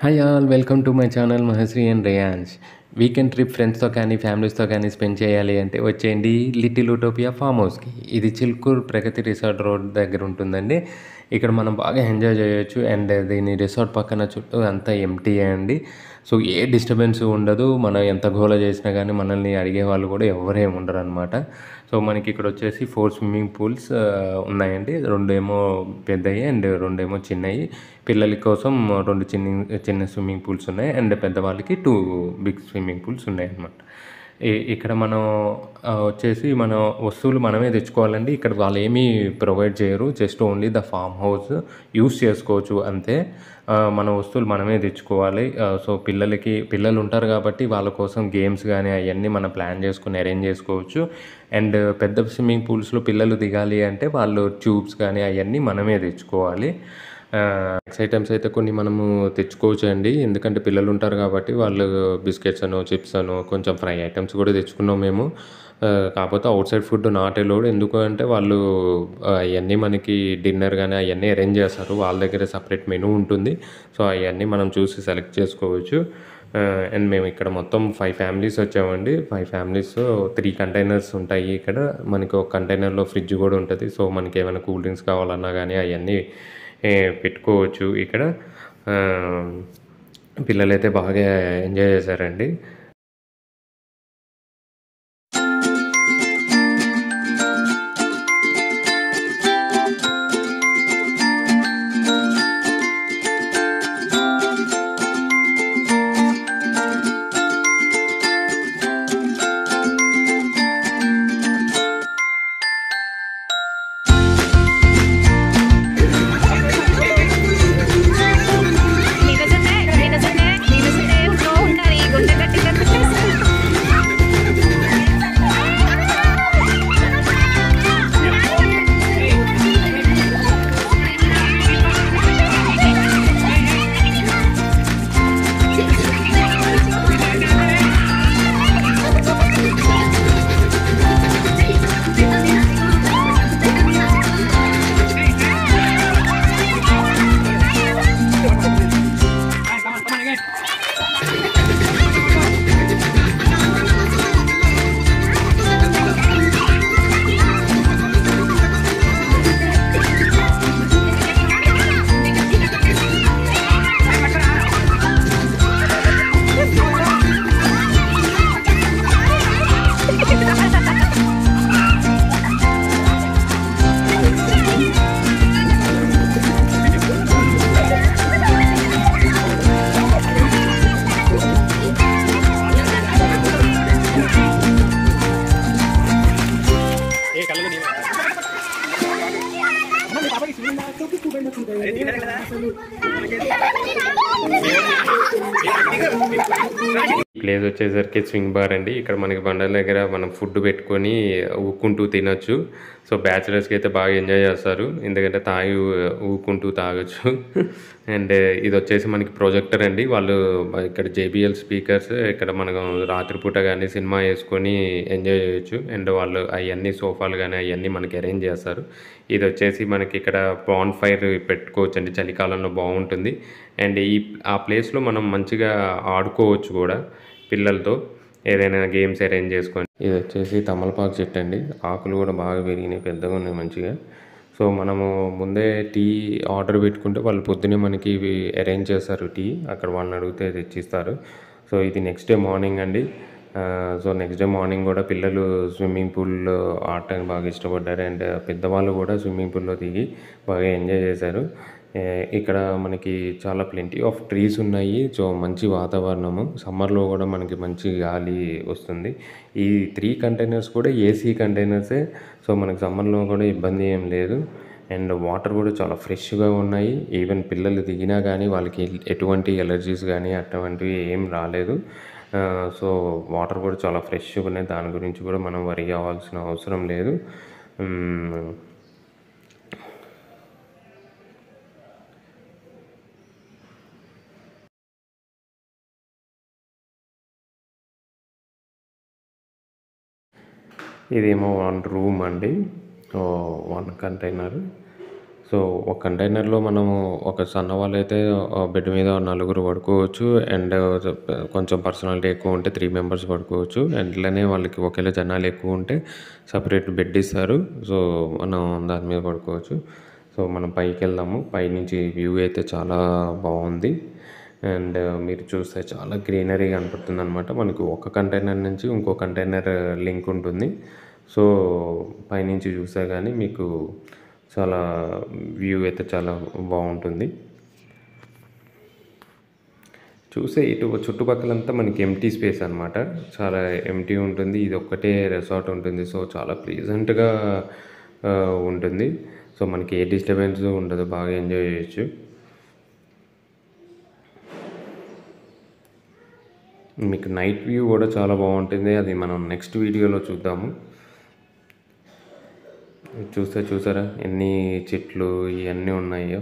Hi all welcome to my channel Mahashree and Reyansh weekend trip ఫ్రెండ్స్తో కానీ ఫ్యామిలీస్తో కానీ స్పెండ్ చేయాలి అంటే వచ్చేయండి లిటిల్ ఉటోపియా ఫామ్ హౌస్కి ఇది చిల్కూర్ ప్రగతి రిసార్ట్ రోడ్ దగ్గర ఉంటుందండి ఇక్కడ మనం బాగా ఎంజాయ్ చేయొచ్చు అండ్ దీని రిసార్ట్ పక్కన చుట్టూ అంతా ఎంటీ అండి సో ఏ డిస్టర్బెన్స్ ఉండదు మనం ఎంత గోల చేసినా కానీ మనల్ని అడిగే వాళ్ళు కూడా ఎవరేం ఉండరు అనమాట సో మనకి ఇక్కడ వచ్చేసి ఫోర్ స్విమ్మింగ్ పూల్స్ ఉన్నాయండి రెండు ఏమో పెద్దవి అండ్ రెండేమో చిన్నవి పిల్లల కోసం రెండు చిన్న చిన్న స్విమ్మింగ్ పూల్స్ ఉన్నాయి అండ్ పెద్దవాళ్ళకి టూ బిగ్ స్విమ్మింగ్ పూల్స్ ఉన్నాయి అన్నమాట ఈ- ఇక్కడ మనం ఆ, వచ్చేసి మన వస్తువులు మనమే తెచ్చుకోవాలండి ఇక్కడ వాళ్ళు ఏమీ ప్రొవైడ్ చేయరు just only the farm house use చేసుకోవచ్చు అంతే ఆ, మన వస్తువులు మనమే తెచ్చుకోవాలి ఆ, సో పిల్లలకి పిల్లలు ఉంటారు కాబట్టి వాళ్ళ కోసం గేమ్స్ కానీ అవన్నీ మనం ప్లాన్ చేసుకుని అరేంజ్ చేసుకోవచ్చు అండ్ పెద్ద స్విమ్మింగ్ పూల్స్లో పిల్లలు దిగాలి అంటే వాళ్ళు ట్యూబ్స్ కానీ అవన్నీ మనమే తెచ్చుకోవాలి నెక్స్ట్ ఐటమ్స్ అయితే కొన్ని మనము తెచ్చుకోవచ్చు అండి ఎందుకంటే పిల్లలు ఉంటారు కాబట్టి వాళ్ళు బిస్కెట్స్ అనో చిప్స్ అనో కొంచెం ఫ్రై ఐటమ్స్ కూడా తెచ్చుకున్నాం మేము ఆ, కాకపోతే outside food not allowed ఎందుకు అంటే వాళ్ళు అవన్నీ మనకి డిన్నర్ కానీ అవన్నీ అరేంజ్ చేస్తారు వాళ్ళ దగ్గర సపరేట్ మెనూ ఉంటుంది సో అవన్నీ మనం చూసి సెలెక్ట్ చేసుకోవచ్చు అండ్ మేము ఇక్కడ మొత్తం ఫైవ్ ఫ్యామిలీస్ వచ్చామండి ఫైవ్ ఫ్యామిలీస్ త్రీ కంటైనర్స్ ఉంటాయి ఇక్కడ మనకి ఒక కంటైనర్లో ఫ్రిడ్జ్ కూడా ఉంటుంది సో మనకి ఏమైనా కూల్ డ్రింక్స్ కావాలన్నా కానీ అవన్నీ ఏ, పెట్టుకోవచ్చు ఇక్కడ ఆ, పిల్లలైతే బాగా ఎంజాయ్ చేశారండి నిరసనే నిరసనే నిరసనే ఉంటూ ఉండాలి గుండె గట్టిగా ఈ ప్లేస్ వచ్చేసరికి స్వింగ్ బార్ అండి ఇక్కడ మనకి బండల దగ్గర మనం ఫుడ్ పెట్టుకొని ఊక్కుంటూ తినొచ్చు సో బ్యాచిలర్స్కి అయితే బాగా ఎంజాయ్ చేస్తారు ఎందుకంటే తాగి ఊక్కుంటూ తాగొచ్చు అండ్ ఇది వచ్చేసి మనకి ప్రొజెక్టర్ అండి వాళ్ళు ఇక్కడ జేబిఎల్ స్పీకర్స్ ఇక్కడ మనం రాత్రిపూట కానీ సినిమా వేసుకొని ఎంజాయ్ చేయొచ్చు అండ్ వాళ్ళు అవన్నీ సోఫాలు కానీ అవన్నీ మనకి అరేంజ్ చేస్తారు ఇది వచ్చేసి మనకి ఇక్కడ బాన్ ఫైర్ పెట్టుకోవచ్చు అండి చలికాలంలో బాగుంటుంది అండ్ ఈ ఆ ప్లేస్లో మనం మంచిగా ఆడుకోవచ్చు కూడా పిల్లలతో ఏదైనా గేమ్స్ అరేంజ్ చేసుకొని ఇది వచ్చేసి తమలపాకు చెట్టు అండి ఆకులు కూడా బాగా పెరిగినాయి పెద్దగా ఉన్నాయి మంచిగా సో మనము ముందే టీ ఆర్డర్ పెట్టుకుంటే వాళ్ళు పొద్దునే మనకి ఇవి అరేంజ్ చేస్తారు టీ అక్కడ వాళ్ళని అడిగితే తెచ్చిస్తారు సో ఇది నెక్స్ట్ డే మార్నింగ్ అండి ఆ, సో నెక్స్ట్ డే మార్నింగ్ కూడా పిల్లలు స్విమ్మింగ్ పూల్లో ఆడటానికి బాగా ఇష్టపడ్డారు అండ్ పెద్దవాళ్ళు కూడా స్విమ్మింగ్ పూల్లో దిగి బాగా ఎంజాయ్ చేశారు ఏ, ఇక్కడ మనకి చాలా ప్లెంటీ ఆఫ్ ట్రీస్ ఉన్నాయి సో మంచి వాతావరణము సమ్మర్లో కూడా మనకి మంచి గాలి వస్తుంది ఈ త్రీ కంటైనర్స్ కూడా ఏసీ కంటైనర్సే సో మనకి సమ్మర్లో కూడా ఇబ్బంది ఏం లేదు అండ్ వాటర్ కూడా చాలా ఫ్రెష్గా ఉన్నాయి ఈవెన్ పిల్లలు దిగినా కానీ వాళ్ళకి ఎటువంటి ఎలర్జీస్ కానీ అటువంటివి ఏం రాలేదు ఆ, సో వాటర్ కూడా చాలా ఫ్రెష్గా ఉన్నాయి దాని గురించి కూడా మనం వరి అవ్వాల్సిన అవసరం లేదు మ్మ్. ఇదేమో వన్ రూమ్ అండి వన్ కంటైనర్ సో ఒక కంటైనర్లో మనము ఒక సన్న వాళ్ళు అయితే బెడ్ మీద నలుగురు పడుకోవచ్చు అండ్ కొంచెం పర్సనాలిటీ ఎక్కువ ఉంటే త్రీ మెంబర్స్ పడుకోవచ్చు అండ్ ఇట్లనే వాళ్ళకి ఒకవేళ జనాలు ఎక్కువ ఉంటే సపరేట్ బెడ్ ఇస్తారు సో మనం దాని మీద పడుకోవచ్చు సో మనం పైకి వెళ్దాము పైనుంచి వ్యూ అయితే చాలా బాగుంది అండ్ మీరు చూస్తే చాలా గ్రీనరీ కనపడుతుంది అనమాట మనకు ఒక కంటైనర్ నుంచి ఇంకో కంటైనర్ లింక్ ఉంటుంది సో పైనుంచి చూస్తే కానీ మీకు చాలా వ్యూ అయితే చాలా బాగుంటుంది చూసే ఇటు చుట్టుపక్కలంతా మనకి ఎంటీ స్పేస్ అనమాట చాలా ఎంటీ ఉంటుంది ఇది ఒక్కటే రెసార్ట్ ఉంటుంది సో చాలా ప్లీజెంట్గా ఉంటుంది సో మనకి ఏ డిస్టర్బెన్స్ ఉండదు బాగా ఎంజాయ్ చేయొచ్చు మీకు నైట్ వ్యూ కూడా చాలా బాగుంటుంది అది మనం నెక్స్ట్ వీడియోలో చూద్దాము చూస్తే చూసారా ఎన్ని చెట్లు ఇవన్నీ ఉన్నాయో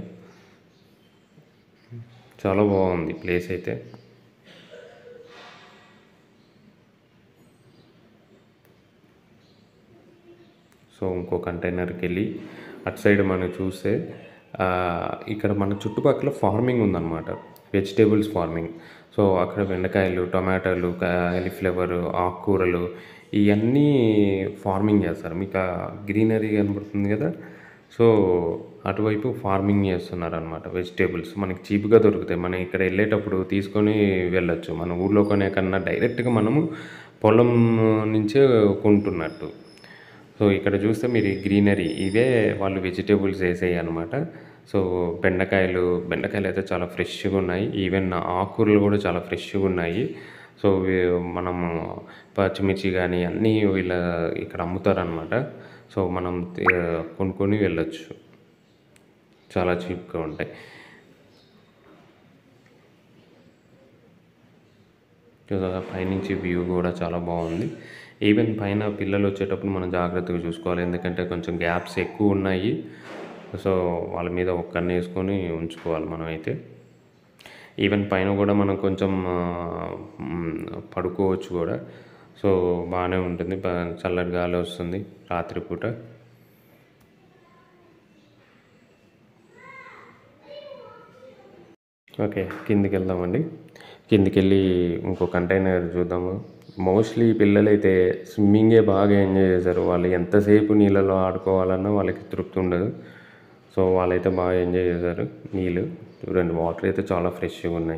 చాలా బాగుంది ప్లేస్ అయితే సో ఇంకో కంటైనర్కి వెళ్ళి అటు సైడ్ మనం చూస్తే ఆ, ఇక్కడ మన చుట్టుపక్కల ఫార్మింగ్ ఉందన్నమాట వెజిటేబుల్స్ ఫార్మింగ్ సో అక్కడ బెండకాయలు టొమాటోలు కాలీఫ్లవర్ ఆకుకూరలు ఇవన్నీ ఫార్మింగ్ చేస్తారు మీకు గ్రీనరీ కనబడుతుంది కదా సో అటువైపు ఫార్మింగ్ చేస్తున్నారు అనమాట వెజిటేబుల్స్ మనకి చీప్గా దొరుకుతాయి మనం ఇక్కడ వెళ్ళేటప్పుడు తీసుకొని వెళ్ళొచ్చు మన ఊర్లో కొనే కన్నా డైరెక్ట్గా మనము పొలం నుంచే కొంటున్నట్టు సో ఇక్కడ చూస్తే మీరు ఈ గ్రీనరీ ఇవే వాళ్ళు వెజిటేబుల్స్ వేసేవి అనమాట సో బెండకాయలు బెండకాయలు అయితే చాలా ఫ్రెష్గా ఉన్నాయి ఈవెన్ ఆకుకూరలు కూడా చాలా ఫ్రెష్గా ఉన్నాయి సో వీ- మనము పచ్చిమిర్చి కానీ అన్నీ వీళ్ళ ఇక్కడ అమ్ముతారనమాట సో మనం ఆ, కొనుక్కొని వెళ్ళొచ్చు చాలా చీప్గా ఉంటాయి చూసారా పైనుంచి వ్యూ కూడా చాలా బాగుంది ఈవెన్ పైన పిల్లలు వచ్చేటప్పుడు మనం జాగ్రత్తగా చూసుకోవాలి ఎందుకంటే కొంచెం గ్యాప్స్ ఎక్కువ ఉన్నాయి సో వాళ్ళ మీద ఒక్కరిని వేసుకొని ఉంచుకోవాలి మనం అయితే ఈవెన్ పైన కూడా మనం కొంచెం ఆ, మ్, పడుకోవచ్చు కూడా సో బాగానే ఉంటుంది బా- చల్లటి గాలి వస్తుంది రాత్రిపూట ఓకే కిందికి వెళ్దామండి కిందికి వెళ్ళి ఇంకో కంటైనర్ చూద్దాము మోస్ట్లీ పిల్లలైతే స్విమ్మింగే బాగా ఎంజాయ్ చేశారు వాళ్ళు ఎంతసేపు నీళ్ళలో ఆడుకోవాలన్నా వాళ్ళకి తృప్తి ఉండదు సో వాళ్ళైతే బాగా ఎంజాయ్ చేశారు నీళ్ళు చూడండి వాటర్ అయితే చాలా ఫ్రెష్గా ఉన్నాయి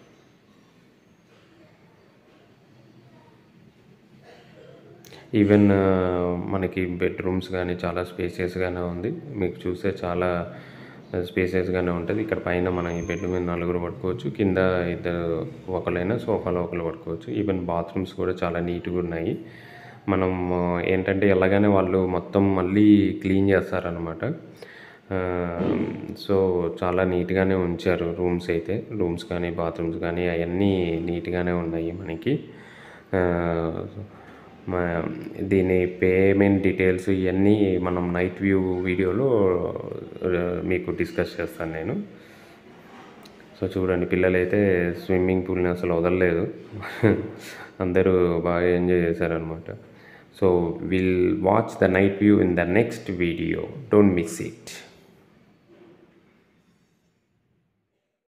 ఈవెన్ ఆ, మనకి బెడ్రూమ్స్ కానీ చాలా స్పేసియస్గానే ఉంది మీకు చూస్తే చాలా స్పేసియస్గానే ఉంటుంది ఇక్కడ పైన మనం ఈ బెడ్ మీద నలుగురు పడుకోవచ్చు కింద ఇద్దరు ఒకరైనా సోఫాలో ఒకరు పడుకోవచ్చు ఈవెన్ బాత్రూమ్స్ కూడా చాలా నీట్గా ఉన్నాయి మనం ఆ, ఏంటంటే ఎలాగనే వాళ్ళు మొత్తం మళ్ళీ క్లీన్ చేస్తారనమాట సో చాలా నీట్గానే ఉంచారు రూమ్స్ అయితే రూమ్స్ కానీ బాత్రూమ్స్ కానీ అవన్నీ నీట్గానే ఉన్నాయి మనకి ఆ, మా దీని పేమెంట్ డీటెయిల్స్ ఇవన్నీ మనం నైట్ వ్యూ వీడియోలో ఆ, మీకు డిస్కస్ చేస్తాను నేను సో చూడండి పిల్లలైతే స్విమ్మింగ్ పూల్ని అసలు వదలలేదు అందరూ బాగా ఎంజాయ్ చేశారనమాట so will watch the night view in the next video don't miss it